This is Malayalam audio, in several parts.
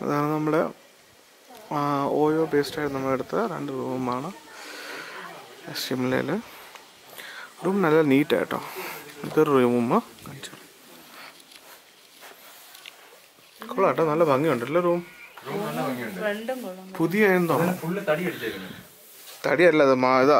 അതാണ് നമ്മുടെ ആ, ഓയോ ബേസ്ഡായിട്ട് നമ്മൾ എടുത്ത രണ്ട് റൂമാണ് ഷിംലയിൽ റൂം നല്ല നീറ്റായിട്ടോ ഇതൊരു റൂം കാണിച്ചു കൊള്ളാട്ടോ നല്ല ഭംഗിയുണ്ടല്ലോ റൂം ഫ്രണ്ടും കൊള്ളാം പുതിയ എന്തോ ഫുള്ള് തടി അടിച്ചേക്കുന്നു തടിയല്ല അത് മാ ഇതാ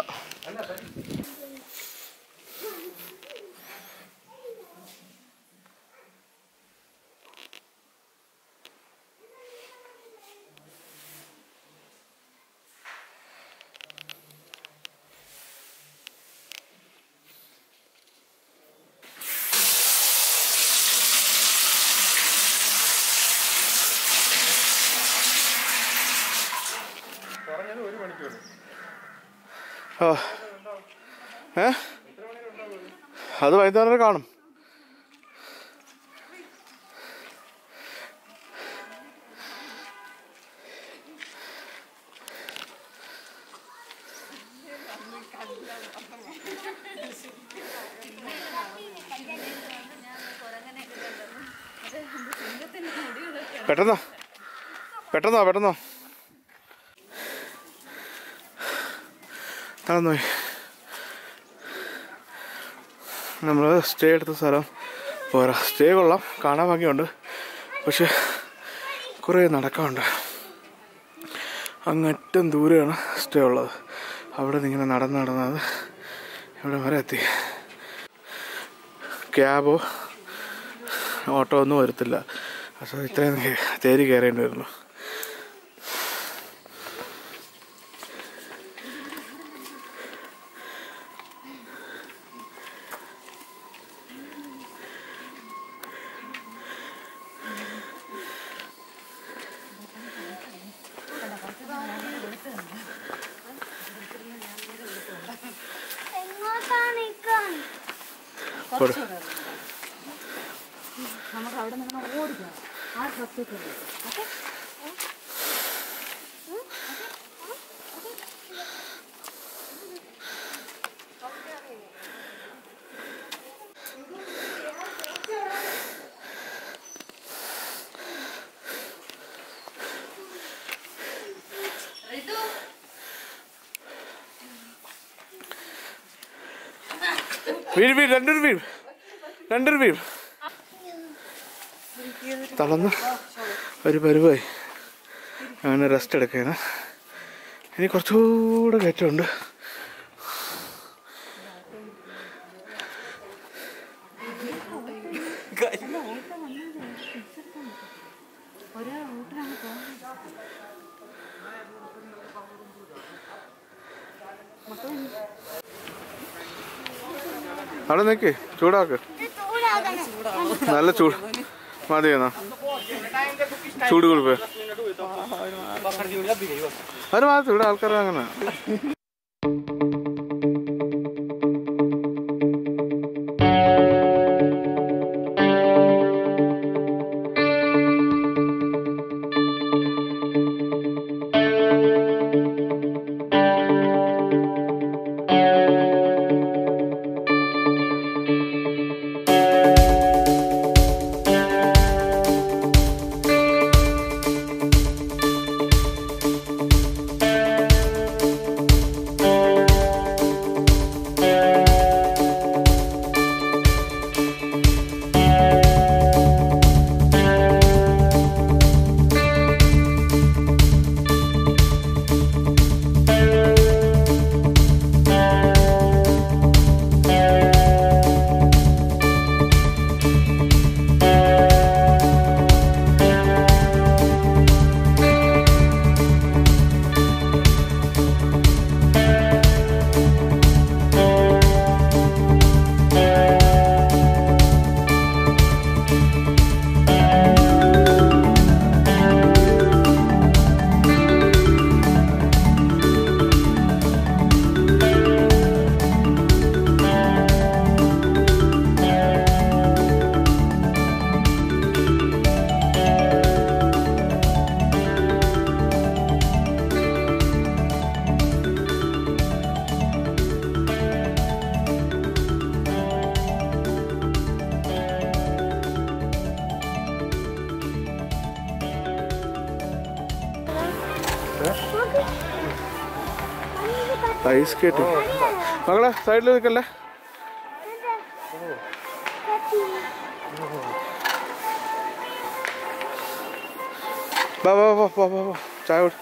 ആ. ഏ അത് വൈകുന്നേരം വരെ കാണും പെട്ടെന്നോ പെട്ടെന്നോ പെട്ടെന്നോ നടന്നു നമ്മൾ സ്റ്റേ എടുത്ത സ്ഥലം പോരാ സ്റ്റേ കൊള്ളാം കാണാൻ ഭംഗിയുണ്ട് പക്ഷെ കുറേ നടക്കാനുണ്ട് അങ്ങറ്റം ദൂരെയാണ് സ്റ്റേ ഉള്ളത് അവിടെ നിന്ന് ഇങ്ങനെ നടന്ന് നടന്നത് ഇവിടെ വരെ എത്തി ക്യാബോ ഓട്ടോ ഒന്നും വരത്തില്ല പക്ഷേ ഇത്രയും തേരി കയറേണ്ടി വരുന്നു എങ്ങോട്ടാണ് ഇക്കാൻ കൊടു നമുക്ക് അവിടെ നിന്ന് ഓടിക്കാം ആ ട്രക്കിൽ ഓക്കെ വീട് വീട് രണ്ടൊരു വീട് രണ്ടൊരു വീട് തളർന്ന് ഒരു പരുവായി അങ്ങനെ റെസ്റ്റ് എടുക്കുകയാണ് ഇനി കുറച്ചുകൂടെ കയറ്റമുണ്ട് ഒരേ റൂട്ടിലാണ് പോകുന്നത് അവിടെ നിൽക്ക് ചൂടാക്ക് ഇത് ചൂടാകണം നല്ല ചൂട് മതിയെന്നാ ചൂട് കൊടുപ്പേ അത് മാത്രം ഇവിടെ ആൾക്കാർ അങ്ങനെ ഐസ് സ്കേറ്റ് മകളെ സൈഡിൽ നിൽക്കല്ലേ വാ വാ വാ വാ വാ വാ ചായ കുടി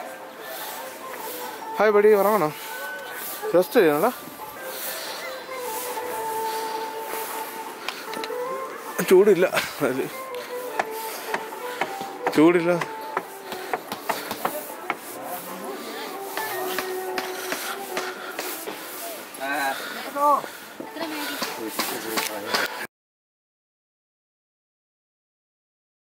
ഹായ് ബടി ഉറങ്ങണോ റെസ്റ്റ് ചെയ്യണടാ ചൂടില്ല അതിൽ ചൂടില്ല